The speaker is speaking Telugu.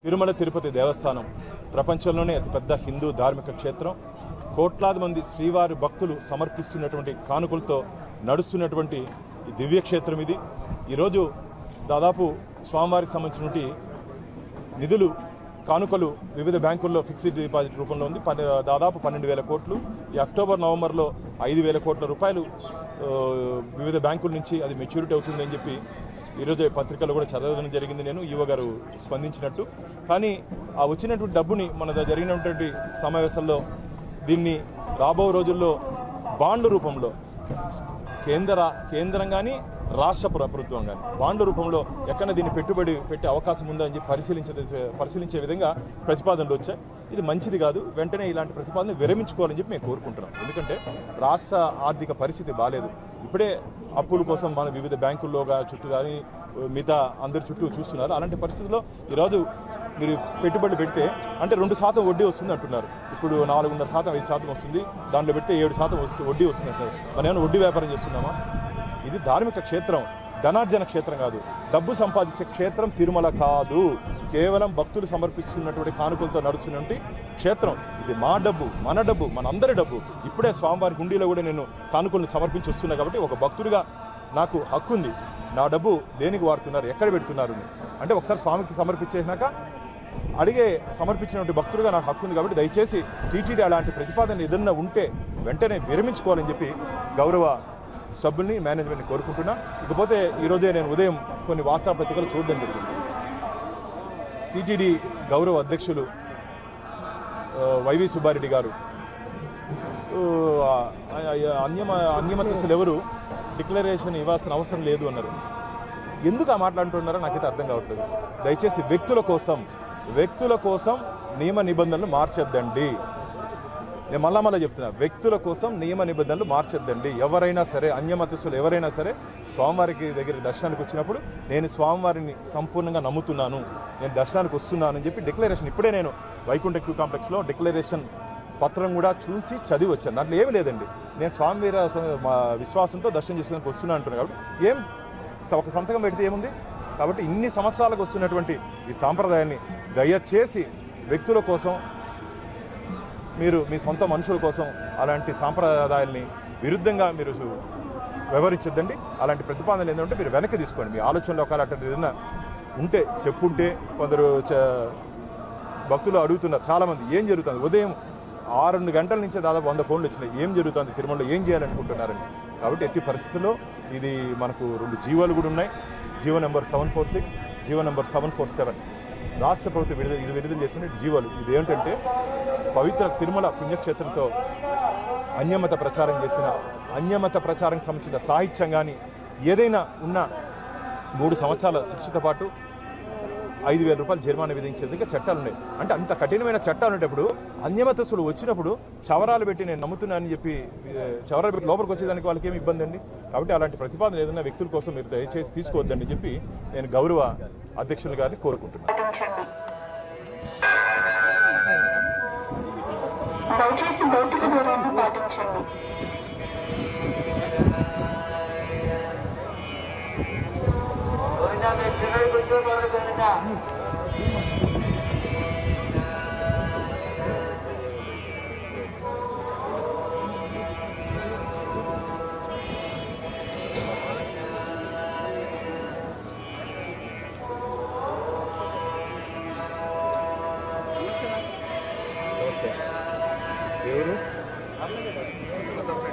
తిరుమల తిరుపతి దేవస్థానం ప్రపంచంలోనే అతిపెద్ద హిందూ ధార్మిక క్షేత్రం కోట్లాది మంది శ్రీవారి భక్తులు సమర్పిస్తున్నటువంటి కానుకలతో నడుస్తున్నటువంటి ఈ దివ్య క్షేత్రం ఇది ఈరోజు దాదాపు స్వామివారికి సంబంధించినటువంటి నిధులు కానుకలు వివిధ బ్యాంకుల్లో ఫిక్స్డ్ డిపాజిట్ రూపంలో ఉంది పన్నె దాదాపు పన్నెండు వేల కోట్లు ఈ అక్టోబర్ నవంబర్లో ఐదు వేల కోట్ల రూపాయలు ఆ, వివిధ బ్యాంకుల నుంచి అది మెచ్యూరిటీ అవుతుందని చెప్పి ఈరోజు పత్రికలో కూడా చదవడం జరిగింది నేను ఈవో గారు స్పందించినట్టు కానీ ఆ వచ్చినటువంటి డబ్బుని మన దగ్గర జరిగినటువంటి సమావేశాల్లో దీన్ని రాబో రోజుల్లో బాండ్ల రూపంలో కేంద్ర కేంద్రం కానీ రాష్ట్ర ప్ర- ప్రభుత్వం కానీ బాండ్ల రూపంలో ఎక్కడ దీన్ని పెట్టుబడి పెట్టే అవకాశం ఉందా అని చెప్పి పరిశీలించే పరిశీలించే విధంగా ప్రతిపాదనలు వచ్చాయి ఇది మంచిది కాదు వెంటనే ఇలాంటి ప్రతిపాదన విరమించుకోవాలని చెప్పి మేము కోరుకుంటున్నాం ఎందుకంటే రాష్ట్ర ఆర్థిక పరిస్థితి బాగాలేదు ఇప్పుడే అప్పుల కోసం మన వివిధ బ్యాంకుల్లోగా చుట్టూ కానీ మిగతా అందరి చుట్టూ చూస్తున్నారు అలాంటి పరిస్థితుల్లో ఈరోజు మీరు పెట్టుబడి పెడితే అంటే రెండు శాతం వడ్డీ వస్తుంది అంటున్నారు ఇప్పుడు నాలుగున్నర శాతం ఐదు శాతం వస్తుంది దాంట్లో పెడితే ఏడు శాతం వస్తుంది వడ్డీ వస్తుంది అంటున్నారు మనం ఏమైనా వడ్డీ వ్యాపారం చేస్తున్నామా ఇది ధార్మిక క్షేత్రం ధనార్జన క్షేత్రం కాదు డబ్బు సంపాదించే క్షేత్రం తిరుమల కాదు కేవలం భక్తులు సమర్పిస్తున్నటువంటి కానుకలతో నడుస్తున్నటువంటి క్షేత్రం ఇది మా డబ్బు మన డబ్బు మన అందరి డబ్బు ఇప్పుడే స్వామివారి గుండీలో కూడా నేను కానుకలను సమర్పించి వస్తున్నా కాబట్టి ఒక భక్తుడిగా నాకు హక్కు ఉంది నా డబ్బు దేనికి వాడుతున్నారు ఎక్కడ పెడుతున్నారు అని. అంటే ఒకసారి స్వామికి సమర్పించేసినాక అడిగే సమర్పించినటువంటి భక్తులుగా నాకు హక్కు ఉంది కాబట్టి దయచేసి టీటీడీ అలాంటి ప్రతిపాదన ఏదన్నా ఉంటే వెంటనే విరమించుకోవాలని చెప్పి గౌరవ సభ్యుల్ని మేనేజ్మెంట్ని కోరుకుంటున్నా ఇకపోతే ఈరోజే నేను ఉదయం కొన్ని వార్తాపత్రికలు చూడడం జరిగింది టీటీడీ గౌరవ అధ్యక్షులు ఆ, వైవి సుబ్బారెడ్డి గారు ఆ, ఆ, అన్యమ అన్యమతస్తులు ఎవరు డిక్లరేషన్ ఇవ్వాల్సిన అవసరం లేదు అన్నారు ఎందుకు ఆ మాట్లాడుతున్నారో నాకైతే అర్థం కావట్లేదు దయచేసి వ్యక్తుల కోసం వ్యక్తుల కోసం నియమ నిబంధనలు మార్చొద్దండి నేను మళ్ళా మళ్ళీ చెప్తున్నా వ్యక్తుల కోసం నియమ నిబంధనలు మార్చొద్దండి ఎవరైనా సరే అన్యమతస్తులు ఎవరైనా సరే స్వామివారికి దగ్గర దర్శనానికి వచ్చినప్పుడు నేను స్వామివారిని సంపూర్ణంగా నమ్ముతున్నాను నేను దర్శనానికి వస్తున్నాను అని చెప్పి డిక్లరేషన్ ఇప్పుడే నేను వైకుంఠ క్యూ కాంప్లెక్స్లో డిక్లరేషన్ పత్రం కూడా చూసి చదివి వచ్చాను దాంట్లో ఏమీ లేదండి నేను స్వామివారి మా విశ్వాసంతో దర్శనం చేసుకోవడానికి వస్తున్నాను అంటున్నాను కాబట్టి ఏం స- ఒక సంతకం పెడితే ఏముంది కాబట్టి ఇన్ని సంవత్సరాలకు వస్తున్నటువంటి ఈ సాంప్రదాయాన్ని దయచేసి వ్యక్తుల కోసం మీరు మీ సొంత మనుషుల కోసం అలాంటి సాంప్రదాయాల్ని విరుద్ధంగా మీరు వ్యవహరించొద్దండి అలాంటి ప్రతిపాదనలు ఏంటంటే మీరు వెనక్కి తీసుకోండి మీ ఆలోచనలో ఒకవేళ అటువంటి ఏదైనా ఉంటే చెప్పుంటే కొందరు చ- భక్తులు అడుగుతున్నారు చాలామంది ఏం జరుగుతుంది ఉదయం ఆరు గంటల నుంచే దాదాపు వంద ఫోన్లు వచ్చినాయి ఏం జరుగుతుంది తిరుమలలో ఏం చేయాలనుకుంటున్నారని కాబట్టి ఎట్టి పరిస్థితుల్లో ఇది మనకు రెండు జీవాలు కూడా ఉన్నాయి GO number seven four six GO number seven four seven రాష్ట్ర ప్రభుత్వం విడుదల ఇది విడుదల చేసిన జీవోలు ఇది ఏంటంటే పవిత్ర తిరుమల పుణ్యక్షేత్రంతో అన్యమత ప్రచారం చేసిన అన్యమత ప్రచారం సంబంధించిన సాహిత్యం కానీ ఏదైనా ఉన్న మూడు సంవత్సరాల శిక్షతో పాటు ఐదు వేల రూపాయలు జరిమానా విధించేందుకు చట్టాలు ఉన్నాయి అంటే అంత కఠినమైన చట్టాలు ఉండేటప్పుడు అన్యమతస్తులు వచ్చినప్పుడు చవరాలు పెట్టి నేను నమ్ముతున్నానని చెప్పి ఏ, చవరాలు పెట్టి లోపలికి వచ్చేదానికి వాళ్ళకి ఏమి ఇబ్బంది అండి కాబట్టి అలాంటి ప్రతిపాదన ఏదైనా వ్యక్తుల కోసం మీరు దయచేసి తీసుకోవద్దని చెప్పి నేను గౌరవ అధ్యక్షులు గారిని కోరుకుంటున్నాను పాటించండి దయచేసి భౌతిక దూరాన్ని పాటించండి ఎవరు